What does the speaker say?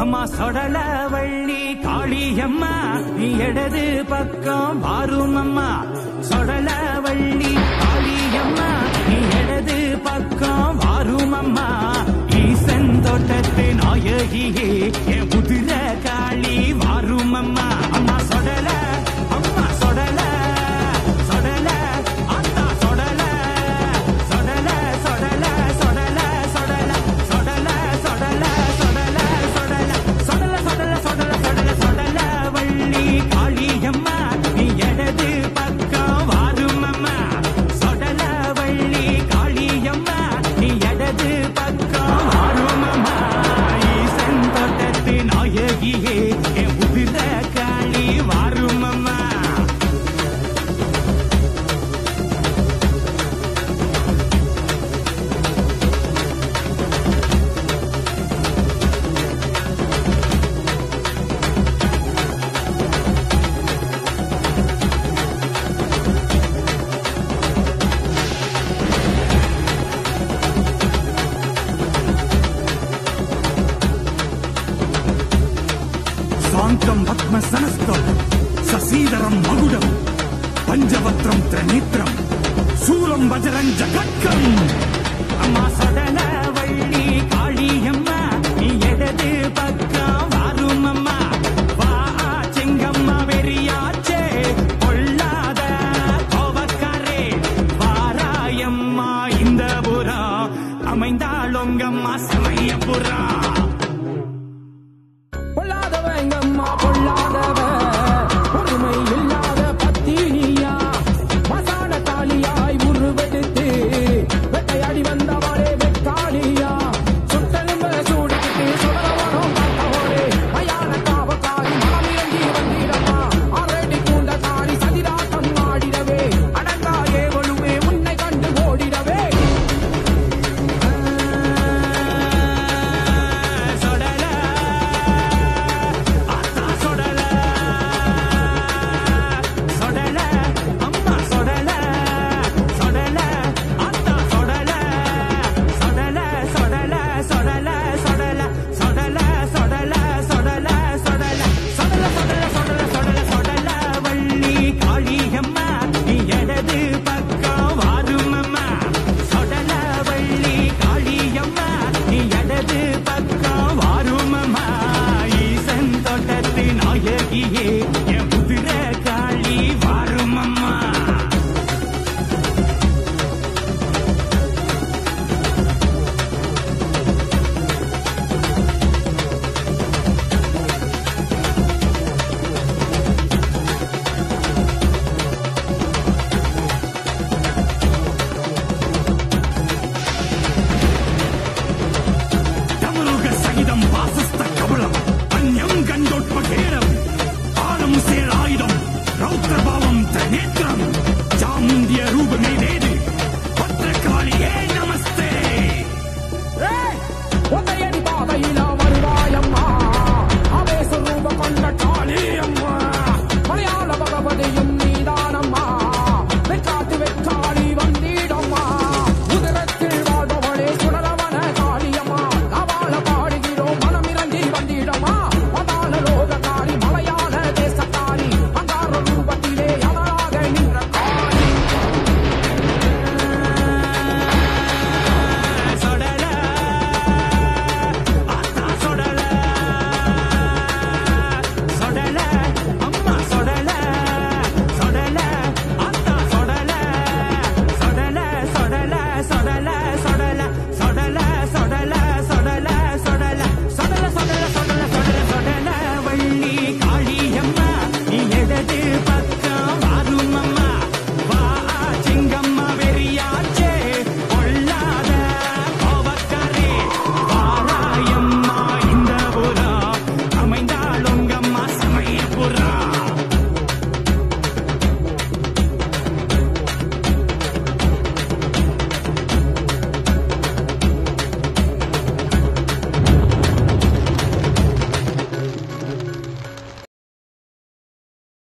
அம்மா சொடல வள்ளி காளியம்மா நீ இடது பக்கம் வாரும் அம்மா சொடல வள்ளி காளியம்மா நீ இடது பக்கம் வாரும் அம்மா ஈசன் தோட்டத்து நாயகியே என் குதிர காளி வாரும் அம்மா அம்மா சொடல அம்மா சொடல சொடல அத்தா சொடல சொடல சொடல சொடல சொடல சொடல சொடல சொடல சொடல சொடல சொடல சொடல சொடல சொடல வள்ளி காளியம்மா நீ இடது பக்கம் வாரும் அம்மா சொடல வள்ளி காளியம்மா நீ இடது பக்கம் வாரும் அம்மா ஈசன் தோட்டத்து நாயகியே என் உதிர காளி வாரும் அம்மா சாந்தம் பத்மசனஸ்தம் சசீதரம் மகுடம் பஞ்சவத்ரம் திரநேத்திரம் சூலம் வஜரஞ்ச கட்கம் அம்மா சடல வள்ளி காளியம்மா நீ இடது பக்கம் வாரும் அம்மா வா செங்கம்மா வெறியாச்சே கொள்ளாத கோவக்காரே வாராயம்மா இந்த புறா அமைந்தாளொங்கம்மா சமயபுரா பொல்லாதவங்கம்மா பொல்லாதவ பொறுமை இல்லாத பத்தினியா மசான காளியாய் உருவெடுத்து வெட்டையாடி வந்தவளே வெக்காளியா சுட்டெலும்ப சூடிக்கிட்டு சுடரவனம் பார்த்தவளே மயான காவக்காரி மனமிறங்கி வந்திடமா அரடி கூண்ட காரி சதிராட்டம் ஆடிடவே அடங்கா ஏவலுமே உன்னை கண்டு ஓடிடவே சொடல அத்தா சொடல சொடல அம்மா சொடல சொடல அத்தா சொடல சொடல சொடல சொடல சொடல சொடல சொடல சொடல சொடல சொடல சொடல சொடல சொடல சொடல வள்ளி காளியம்மா நீ இடது பக்கம் வாரும் அம்மா சொடல வள்ளி காளியம்மா நீ இடது பக்கம் வாரும் அம்மா ஈசன் தோட்டத்து நாயகியே என் குதிர காளி வாரும் அம்மா தமருக சகிதம் வாசஸ்த கபலம் அந்யம் கண்டோட்பகேரம் ஆலம் சேராயுதம் ரௌத்ரபாவம் திரநேத்திரம் சாமுண்டிய ரூபமே வேது பத்ரகாளியே நமஸ்தே ஒத்தையடி பாதையில வருவாயம்மா ஆவேச ரூப கொண்ட காளியம்மா மலையாள பகவதியும் நீதானம்மா வெக்காட்டு வெக்காளி வந்திடம்மா உதரத்தில் வாழ்பவளே சுடரவன காளியம்மா அவள பாடுகிறோம் மனமிறங்கி வந்திடம்மா மதான லோக காளி மலையாள தேசக்காரி அங்கார ரூபத்திலே அவளாக நின்ற காளி சொடல அத்தா சொடல சொடல அம்மா சொடல சொடல அத்தா சொடல சொடல சொடல சொடல சொடல சொடல சொடல சொடல சொடல சொடல சொடல சொடல சொடல சொடல வள்ளி காளியம்மா நீ இடது பக்கம்